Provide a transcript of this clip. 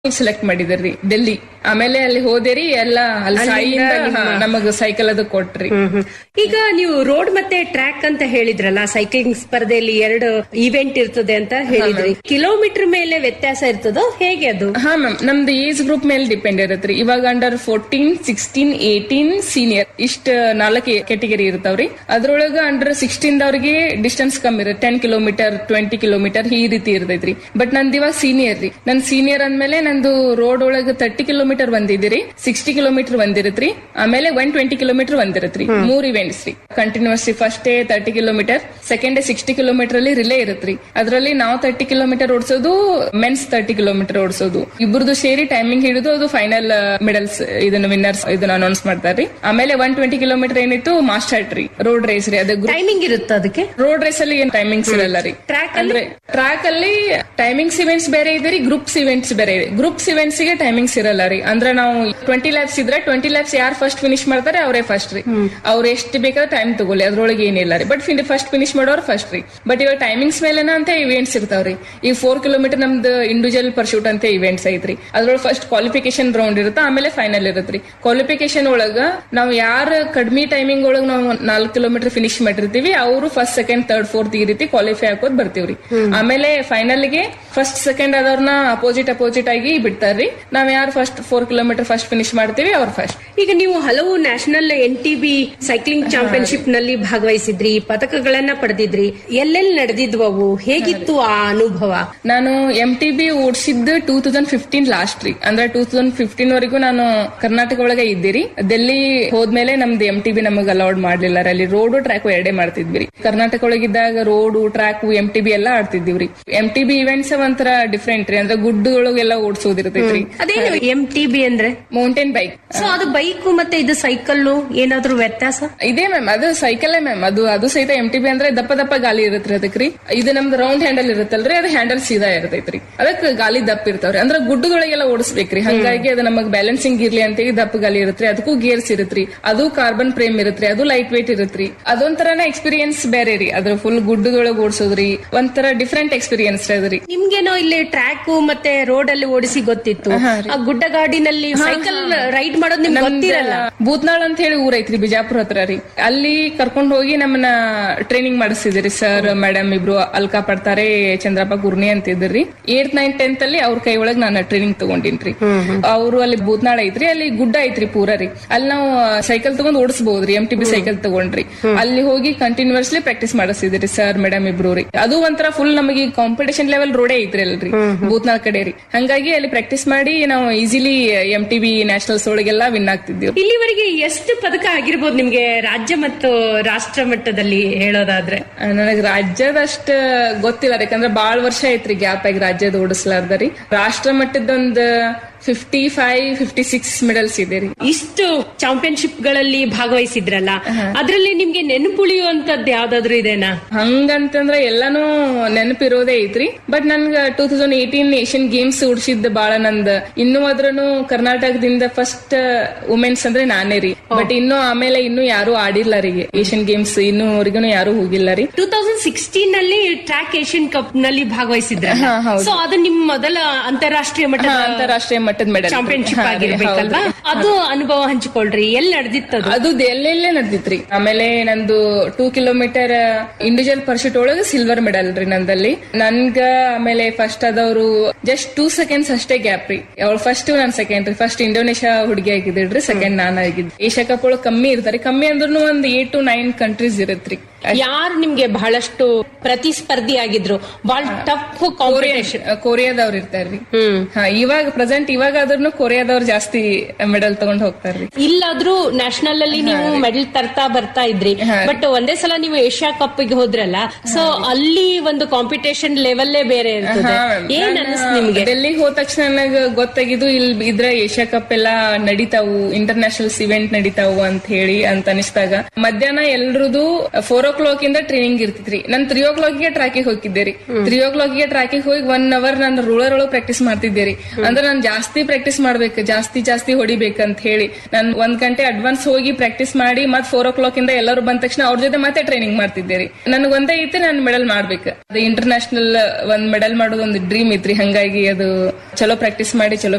Select ಮಾಡಿದ್ರಿ ಡೆಲ್ಲಿ ಆಮೇಲೆ ಅಲ್ಲಿ ಹೋದೇರಿ ಎಲ್ಲ ಅಲ್ಲಿ ಸಾಯಿಯಿಂದ ಹಾ, ನಮಗ್ ಸೈಕಲ್ ಅದು ಕೊಟ್ರಿ ಹ್ಮ್ ಹ್ಮ್. ಈಗ ನೀವು ರೋಡ್ ಮತ್ತೆ ಟ್ರ್ಯಾಕ್ ಅಂತ ಹೇಳಿದ್ರಲ್ಲ ಸೈಕ್ಲಿಂಗ್ ಸ್ಪರ್ಧೆಯಲ್ಲಿ ಎರಡು ಇವೆಂಟ್ ಇರ್ತದೆ ಅಂತ ಹೇಳಿದ್ರಿ ಕಿಲೋಮೀಟರ್ ಮೇಲೆ ವ್ಯತ್ಯಾಸ ಇರ್ತದೋ ಹೇಗೆ ಅದು ಹಾ ಮ್ಯಾಮ್ ನಮ್ದು ಏಜ್ ಗ್ರೂಪ್ ಮೇಲೆ ಡಿಪೆಂಡ್ ಇರತ್ರಿ ಇವಾಗ under fourteen sixteen eighteen senior ಇಷ್ಟ ನಾಲ್ಕು ಕೆಟಗರಿ ಇರ್ತಾವ್ರಿ ಅದ್ರೊಳಗ ಅಂಡರ್ ಸಿಕ್ಸ್ಟೀನ್ ದವ್ರಿಗೆ ಡಿಸ್ಟೆನ್ಸ್ ಕಮ್ಮಿ ಇರುತ್ತೆ ಟೆನ್ ಕಿಲೋಮೀಟರ್ ಟ್ವೆಂಟಿ ಕಿಲೋಮೀಟರ್ ಈ ರೀತಿ ಇರ್ತೈತ್ರಿ ಬಟ್ ನಂದು ಇವಾಗ ಸೀನಿಯರ್ ರೀ ನನ್ ಸೀನಿಯರ್ ಅಂದ್ಮೇಲೆ ನಂದು ರೋಡ್ ಒಳಗ ತರ್ಟಿ ಕಿಲೋಮೀಟರ್ ಬಂದಿದ್ದೀರಿ ಸಿಕ್ಸ್ಟಿ ಕಿಲೋಮೀಟರ್ ಬಂದಿರತ್ರಿ ಆಮೇಲೆ ಒನ್ ಟ್ವೆಂಟಿ ಕಿಲೋಮೀಟರ್ ಬಂದಿರತ್ರಿ ಮೂರ್ ಇವೆಂಟ್ಸ್ ರೀ continuous first day thirty kilometre second day sixty kilometre ಅಲ್ಲಿ ರಿಲೇ ಇರತ್ರಿ ಅದರಲ್ಲಿ ನಾವು ತರ್ಟಿ ಕಿಲೋಮೀಟರ್ ಓಡಿಸೋದು ಮೆನ್ಸ್ ತರ್ಟಿ ಕಿಲೋಮೀಟರ್ ಓಡಿಸೋದು ಇಬ್ಬರದು ಸೇರಿ ಟೈಮಿಂಗ್ ಹಿಡಿದು ಅದು ಫೈನಲ್ ಮೆಡಲ್ಸ್ ಇದನ್ನ ವಿನ್ನರ್ಸ್ ಇದನ್ನ ಅನೌನ್ಸ್ ಮಾಡ್ತಾರ್ರಿ ಆಮೇಲೆ ಒನ್ ಟ್ವೆಂಟಿ ಕಿಲೋಮೀಟರ್ ಏನಿತ್ತು ಮಾಸ್ಟರ್ ಟ್ರೀ ರೋಡ್ ರೇಸ್ ರೀ ಅದು ಟೈಮಿಂಗ್ ಇರುತ್ತ ಅದಕ್ಕೆ ರೋಡ್ ರೇಸ್ ಅಲ್ಲಿ ಏನ್ ಟೈಮಿಂಗ್ಸ್ ಇರಲ್ಲ ರೀ Track ಅಂದ್ರೆ ಟ್ರ್ಯಾಕ್ ಅಲ್ಲಿ ಟೈಮಿಂಗ್ಸ್ ಇವೆಂಟ್ಸ್ ಬೇರೆ ಇದೆ ರೀ ಗ್ರೂಪ್ಸ್ ಇವೆಂಟ್ಸ್ ಬೇರೆ ಇದೆ ಗ್ರೂಪ್ಸ್ ಇವೆಂಟ್ಸ್ ಗೆ ಟೈಮಿಂಗ್ಸ್ ಇರಲ್ಲ ರೀ ಅಂದ್ರೆ ನಾವು ಟ್ವೆಂಟಿ ಲ್ಯಾಬ್ಸ್ ಇದ್ರೆ ಟ್ವೆಂಟಿ ಲ್ಯಾಬ್ಸ್ ಯಾರು ಫಸ್ಟ್ ಫಿನಿಶ್ ಮಾಡ್ತಾರೆ ಅವರೇ ಫಸ್ಟ್ ರೀ ಅವ್ರು ಎಷ್ಟು ಬೇಕಾದ್ರೆ ಟೈಮ್ ತಗೊಳ್ಳಿ ಅದ್ರೊಳಗೆ ಏನಿಲ್ಲ ರೀ ಬಟ್ ಫಸ್ಟ್ ಫಿನಿಶ್ ಮಾಡೋರು ಫಸ್ಟ್ ರೀ ಬಟ್ ಇವಾಗ ಟೈಮಿಂಗ್ಸ್ ಮೇಲೆನ ಅಂತ ಇವೆಂಟ್ಸ್ ಇರ್ತಾವ್ರಿ ಈ ಫೋರ್ ಕಿಲೋಮೀಟರ್ ನಮ್ದು ಇಂಡಿವಿಜುವಲ್ ಪರ್ಶೂಟ್ ಅಂತ ಇವೆಂಟ್ಸ್ ಐತ್ರಿ ಅದ್ರೊಳಗೆ ಫಸ್ಟ್ ಕ್ವಾಲಿಫಿಕೇಶನ್ ರೌಂಡ್ ಇರುತ್ತೆ ಆಮೇಲೆ ಫೈನಲ್ ಇರುತ್ತೆ ಕ್ವಾಲಿಫಿಕೇಶನ್ ಒಳಗ ನಾವು ಯಾರ ಕಡಿಮೆ ಟೈಮಿಂಗ್ ಒಳಗ ನಾವು ನಾಲ್ಕು ಕಿಲೋಮೀಟರ್ ಫಿನಿಶ್ ಮಾಡಿರ್ತೀವಿ ಅವರು ಫಸ್ಟ್ ಸೆಕೆಂಡ್ ಥರ್ಡ್ ಫೋರ್ತ್ ಈ ರೀತಿ ಕ್ವಾಲಿಫೈ ಹಾಕೋದ್ ಬರ್ತೀವ್ರಿ ಆಮೇಲೆ ಫೈನಲ್ ಗೆ ಫಸ್ಟ್ ಸೆಕೆಂಡ್ ಆದವ್ರನ್ನ ಅಪೋಸಿಟ್ ಅಪೋಸಿಟ್ ಆಗಿ ಬಿಡ್ತಾರ್ರಿ ನಾವ್ ಯಾರು first four kilometre first finish ಮಾಡ್ತೀವಿ ಅವ್ರು ಫಸ್ಟ್ ಈಗ ನೀವು ಹಲವು national N T B cycling championship ನಲ್ಲಿ ಭಾಗವಹಿಸಿದ್ರಿ ಪದಕಗಳನ್ನ ಪಡೆದಿದ್ರಿ ಎಲ್ಲೆಲ್ಲಿ ನಡೆದಿದ್ವು ಅವು ಹೇಗಿತ್ತು ಆ ಅನುಭವ ನಾನು ಎಂ ಟಿ ಬಿ ಓಡಿಸಿದ್ದು ಟೂ ತೌಸಂಡ್ ಫಿಫ್ಟೀನ್ ಲಾಸ್ಟ್ ರೀ ಅಂದ್ರೆ ಟೂ ತೌಸಂಡ್ ಫಿಫ್ಟೀನ್ ವರೆಗೂ ನಾನು ಕರ್ನಾಟಕ ಒಳಗೆ ಇದ್ದೀರಿ ಡೆಲ್ಲಿ ಹೋದ್ಮೇಲೆ ನಮ್ದು ಎಂ ಟಿ ಬಿ ನಮಗ್ ಅಲೌಡ್ ಮಾಡ್ಲಿಲ್ಲ ರೀ. ಅಲ್ಲಿ ರೋಡು ಟ್ರ್ಯಾಕ್ ಎರಡೇ ಮಾಡ್ತಿದ್ವಿ ರೀ ಕರ್ನಾಟಕ ಒಳಗಿದ್ದಾಗ road track M T B ಎಲ್ಲ ಆಡ್ತಿದ್ವಿ ಎಂ ಟಿ ಬಿ ಇವೆಂಟ್ಸ್ ಒಂಥರ ಡಿಫ್ರೆಂಟ್ ರೀ ಅಂದ್ರೆ ಗುಡ್ಡದೊಳಗೆಲ್ಲ ಓಡಿಸೋದಿರ್ತೈತ್ರಿ ಅದೇನು ಎಂ ಟಿ ಬಿ ಅಂದ್ರೆ ಮೌಂಟೇನ್ ಬೈಕ್ ಸೊ ಅದು ಬೈಕ್ ಮತ್ತೆ ಇದು ಸೈಕಲ್ ಏನಾದ್ರೂ ವ್ಯತ್ಯಾಸ ಇದೇ ಮ್ಯಾಮ್ ಅದು ಸೈಕಲ್ ಮ್ಯಾಮ್ ಅದು ಅದು ಸಹಿತ ಎಂ ಟಿ ಬಿ ಅಂದ್ರೆ ದಪ್ಪ ದಪ್ಪ ಗಾಲಿ ಇರತ್ರಿ ಅದಕ್ರಿ ಇದು ನಮ್ದು ರೌಂಡ್ ಹ್ಯಾಂಡಲ್ ಇರುತ್ತಲ್ರಿ ಅದು ಹ್ಯಾಂಡಲ್ ಸೀದಾ ಇರ್ತೈತ್ರಿ ಅದಕ್ಕೆ ಗಾಲಿ ದಪ್ಪ ಇರ್ತಾವ್ರಿ ಅಂದ್ರೆ ಗುಡ್ಡದೊಳಗೆಲ್ಲ ಓಡಿಸ್ಬೇಕ್ರಿ ಹಂಗಾಗಿ ಅದು ನಮಗ್ ಬ್ಯಾಲೆನ್ಸಿಂಗ್ ಇರ್ಲಿ ಅಂತ ಹೇಳಿ ದಪ್ಪ ಗಾಲಿ ಇರತ್ರಿ ಅದಕ್ಕೂ ಗೇರ್ಸ್ ಇರತ್ರಿ ಅದು ಕಾರ್ಬನ್ ಫ್ರೇಮ್ ಇರತ್ರಿ ಅದು ಲೈಟ್ ವೇಟ್ ಇರತ್ರಿ ಅದೊಂಥರನೇ ಎಕ್ಸ್ಪೀರಿಯನ್ಸ್ ಬೇರೆ ರೀ ಅದ್ರ ಫುಲ್ ಗುಡ್ಡದೊಳಗೆ ಓಡಿಸೋದ್ರಿ ಒಂಥರ ಡಿಫ್ರೆಂಟ್ ಎಕ್ಸ್ಪೀರಿಯನ್ಸ್ ಅದ್ರಿ ನಿಮ್ಗೇನೋ ಇಲ್ಲಿ ಟ್ರ್ಯಾಕ್ ಮತ್ತೆ ರೋಡ್ ಅಲ್ಲಿ ಓಡಿಸಿ ಗೊತ್ತಿತ್ತು ಆ ಗುಡ್ಡಗಾಡಿನಲ್ಲಿ ಸೈಕಲ್ ರೈಡ್ ಮಾಡೋದು ನಿಮ್ಗೆ ಗೊತ್ತಿರಲ್ಲ ಬೂತ್ನಾಳ್ ಅಂತ ಹೇಳಿ ಊರ್ ಐತ್ರಿ ಬಿಜಾಪುರ ಹತ್ರ ರೀ ಅಲ್ಲಿ ಕರ್ಕೊಂಡ್ ಹೋಗಿ ನಮ್ಮನ್ನ ಟ್ರೈನಿಂಗ್ ಮಾಡಿಸಿದ್ರಿ ಸರ್ ಮೇಡಮ್ ಇಬ್ರು ಅಲ್ಕಾ ಪಡ್ತಾರೆ ಚಂದ್ರಪ್ಪ ಗುರ್ನಿ ಅಂತ ಇದ್ರಿ ಏಟ್ ನೈನ್ ಟೆಂತ್ ಅಲ್ಲಿ ಅವ್ರ ಕೈ ಒಳಗ್ ನಾನು ಟ್ರೈನಿಂಗ್ ತಗೊಂಡಿನ್ರಿ ಅವರು ಅಲ್ಲಿ ಬೂತ್ನಾಳ ಐತ್ರಿ ಅಲ್ಲಿ ಗುಡ್ಡ ಐತ್ರಿ ಪೂರ ರೀ ಅಲ್ಲಿ ನಾವು ಸೈಕಲ್ ತಗೊಂಡ್ ಓಡಿಸಬಹುದ್ರಿ ಎಂ ಟಿ ಬಿ ಸೈಕಲ್ ತಗೊಂಡ್ರಿ ಅಲ್ಲಿ ಹೋಗಿ ಕಂಟಿನ್ಯೂಸ್ಲಿ ಪ್ರಾಕ್ಟೀಸ್ ಮಾಡಿಸಿದ್ರಿ ಸರ್ ಮೇಡಮ್ ಇಬ್ರು ರೀ ಅದು ಒಂಥರ ಫುಲ್ ನಮಗೆ ಕಾಂಪಿಟೇಷನ್ ಲೆವೆಲ್ ರೋಡೇ ಐತ್ರಿ ಅಲ್ರಿ ಬೂತ್ನಾಳ್ ಕಡೆ ರೀ ಹಂಗಾಗಿ ಅಲ್ಲಿ ಪ್ರಾಕ್ಟೀಸ್ ಮಾಡಿ ನಾವು easily M T B nationals ಒಳಗೆಲ್ಲ ವಿನ್ ಆಗ್ತಿದ್ವಿ ಇಲ್ಲಿವರೆಗೆ ಎಷ್ಟು ಪದಕ ಆಗಿರ್ಬೋದು ನಿಮ್ಗೆ ರಾಜ್ಯ ಮತ್ತು ರಾಷ್ಟ್ರ ಮಟ್ಟದಲ್ಲಿ ಹೇಳೋದಾದ್ರೆ ನನಗ್ ರಾಜ್ಯದಷ್ಟ ಗೊತ್ತಿಲ್ಲ ರೀ ಯಾಕಂದ್ರೆ ಬಾಳ್ ವರ್ಷ ಐತ್ರಿ ಗ್ಯಾಪ್ ಆಗಿ ರಾಜ್ಯದ ಓಡಿಸ್ಲಾರ್ದ ರೀ ರಾಷ್ಟ್ರ ಮಟ್ಟದೊಂದ್ fifty five fifty six medals ಇದೆ ರೀ ಇಷ್ಟು ಚಾಂಪಿಯನ್ಶಿಪ್ ಗಳಲ್ಲಿ ಭಾಗವಹಿಸಿದ್ರಲ್ಲ ಅದ್ರಲ್ಲಿ ನಿಮ್ಗೆ ನೆನಪುಳಿಯುವಂತದ್ದು ಯಾವ್ದಾದ್ರು ಇದೆನಾ ಹಂಗಂತಂದ್ರ ಎಲ್ಲಾನು ನೆನಪಿರೋದೇ ಐತ್ರಿ ಬಟ್ ನನ್ಗ two thousand eighteen Asian games ಉಡ್ಸಿದ್ದ ಬಾಳ ನಂದ್ ಇನ್ನೂ ಅದ್ರನು ಕರ್ನಾಟಕದಿಂದ ಫಸ್ಟ್ ವುಮೆನ್ಸ್ ಅಂದ್ರೆ ನಾನೇ ರೀ ಬಟ್ ಇನ್ನು ಆಮೇಲೆ ಇನ್ನು ಯಾರು ಆಡಿಲ್ಲ ರೀ ಏಷ್ಯನ್ ಗೇಮ್ಸ್ ಇನ್ನೂವರೆಗೂ ಯಾರು ಹೋಗಿಲ್ಲ ರೀ ಟೂ ತೌಸಂಡ್ ಸಿಕ್ಸ್ಟೀನ್ ನಲ್ಲಿ ಟ್ರ್ಯಾಕ್ ಏಷ್ಯನ್ ಕಪ್ ನಲ್ಲಿ ಭಾಗವಹಿಸಿದ್ರ ಹಾ, ಹೌದು. ಸೊ ಅದು ನಿಮ್ ಮೊದಲ ಅಂತಾರಾಷ್ಟ್ರೀಯ ಹಾ, ಮಟ್ಟದ ಅಂತಾರಾಷ್ಟ್ರೀಯ ಮಟ್ಟದ ಮೆಡಲ್ ಚಾಂಪಿಯನ್ಶಿಪ್ ಆಗಿರ್ಬೇಕಲ್ವಾ ಅದು ಅನುಭವ ಹಂಚಿಕೊಳ್ರಿ ಎಲ್ಲಿ ನಡೆದಿತ್ತದು ಅದು ಎಲ್ಲೆಲ್ಲೇ ನಡೆದಿತ್ರಿ ಆಮೇಲೆ ನಂದು ಟೂ ಕಿಲೋಮೀಟರ್ ಇಂಡಿವಿಜುವಲ್ ಪರ್ಶೂಟ್ ಒಳಗೆ ಸಿಲ್ವರ್ ಮೆಡಲ್ ರೀ ನಂದಲ್ಲಿ ನನ್ಗ ಆಮೇಲೆ ಫಸ್ಟ್ ಆದವ್ರು ಜಸ್ಟ್ ಟೂ ಸೆಕೆಂಡ್ಸ್ ಅಷ್ಟೇ ಗ್ಯಾಪ್ ರೀ ಅವ್ಳು ಫಸ್ಟ್ ನಾನ್ ಸೆಕೆಂಡ್ ರೀ ಫಸ್ಟ್ ಇಂಡೋನೇಷ್ಯಾ ಹುಡುಗಿ ಆಗಿದ್ರಿ ಸೆಕೆಂಡ್ ನಾನ್ ಆಗಿದ್ದು ಏಷ್ಯಾ ಕಪ್ ಒಳಗೆ ಕಮ್ಮಿ ಇರ್ತಾರೆ ಕಮ್ಮಿ ಅಂದ್ರೂ ಒಂದ್ ಏಟ್ ಟು ನೈನ್ ಕಂಟ್ರೀಸ್ ಇರತ್ರಿ ಯಾರು ನಿಮ್ಗೆ ಬಹಳಷ್ಟು ಪ್ರತಿಸ್ಪರ್ಧಿ ಆಗಿದ್ರು ಬಹಳ ಟಫ್ ಕಾಂಪಿಟೇಷನ್ ಕೊರಿಯಾದವ್ರು ಇರ್ತಾರ್ರಿ ಹ್ಮ್ ಹಾ ಇವಾಗ ಪ್ರೆಸೆಂಟ್ ಇವಾಗ ಆದ್ರೂ ಕೊರಿಯಾದವ್ರು ಜಾಸ್ತಿ ಮೆಡಲ್ ತಗೊಂಡ್ ಹೋಗ್ತಾರ್ರಿ ಇಲ್ಲಾದ್ರೂ ನ್ಯಾಷನಲ್ ಅಲ್ಲಿ ನೀವು ಮೆಡಲ್ ತರ್ತಾ ಬರ್ತಾ ಇದ್ರಿ ಬಟ್ ಒಂದೇ ಸಲ ನೀವು ಏಷ್ಯಾ ಕಪ್ ಗೆ ಹೋದ್ರಲ್ಲ ಸೊ ಅಲ್ಲಿ ಒಂದು ಕಾಂಪಿಟೇಷನ್ ಲೆವೆಲ್ಲೇ ಬೇರೆ ಇರ್ತದೆ ಏನ್ ಅನಿಸ್ತು ನಿಮ್ಗೆ ಡೆಲ್ಲಿಗೆ ಹೋದ ತಕ್ಷಣ ನನಗ ಗೊತ್ತಾಗಿದ್ದು ಇಲ್ಲಿ ಇದ್ರ ಏಷ್ಯಾ ಕಪ್ ಎಲ್ಲ ನಡೀತಾವು ಇಂಟರ್ನ್ಯಾಷನಲ್ಸ್ ಇವೆಂಟ್ ನಡೀತಾವು ಅಂತ ಹೇಳಿ ಅಂತ ಅನಿಸ್ದಾಗ ಮಧ್ಯಾಹ್ನ ಎಲ್ರದು ಫೋರ್ ಓ ಕ್ಲಾಕ್ ಇಂದ ಟ್ರೈನಿಂಗ್ ಇರ್ತಿತ್ರಿ ನಾನ್ ತ್ರೀ ಓ ಕ್ಲಾಕ್ ಗೆ ಟ್ರ್ಯಾಕಿಗೆ ಹೋಗಿದ್ದೆ ರೀ ತ್ರೀ ಓ ಕ್ಲಾಕ್ ಗೆ ಟ್ರ್ಯಾಕಿಗೆ ಹೋಗಿ ಒನ್ ಅವರ್ ನಾನು ರೂಳರ್ ಒಳಗೆ ಪ್ರಾಕ್ಟೀಸ್ ಮಾಡ್ತಿದ್ದೆ ರೀ ಅಂದ್ರೆ ನಾನು ಜಾಸ್ತಿ ಪ್ರಾಕ್ಟೀಸ್ ಮಾಡ್ಬೇಕು ಜಾಸ್ತಿ ಜಾಸ್ತಿ ಹೊಡಿಬೇಕಂತ ಹೇಳಿ ನಾನ್ ಒಂದ್ ಗಂಟೆ ಅಡ್ವಾನ್ಸ್ ಹೋಗಿ ಪ್ರಾಕ್ಟೀಸ್ ಮಾಡಿ ಮತ್ ಫೋರ್ ಓ ಕ್ಲಾಕ್ ಇಂದ ಎಲ್ಲರೂ ಬಂದ ತಕ್ಷಣ ಅವ್ರ ಜೊತೆ ಮತ್ತೆ ಟ್ರೈನಿಂಗ್ ಮಾಡ್ತಿದ್ದೆ ರೀ ನನಗ್ ಒಂದೇ ಐತಿ ನಾನು ಮೆಡಲ್ ಮಾಡ್ಬೇಕು ಅದು ಇಂಟರ್ನ್ಯಾಷನಲ್ ಒಂದ್ ಮೆಡಲ್ ಮಾಡೋದು ಒಂದು ಡ್ರೀಮ್ ಇತ್ರಿ ಹಂಗಾಗಿ ಅದು ಚಲೋ ಪ್ರಾಕ್ಟೀಸ್ ಮಾಡಿ ಚಲೋ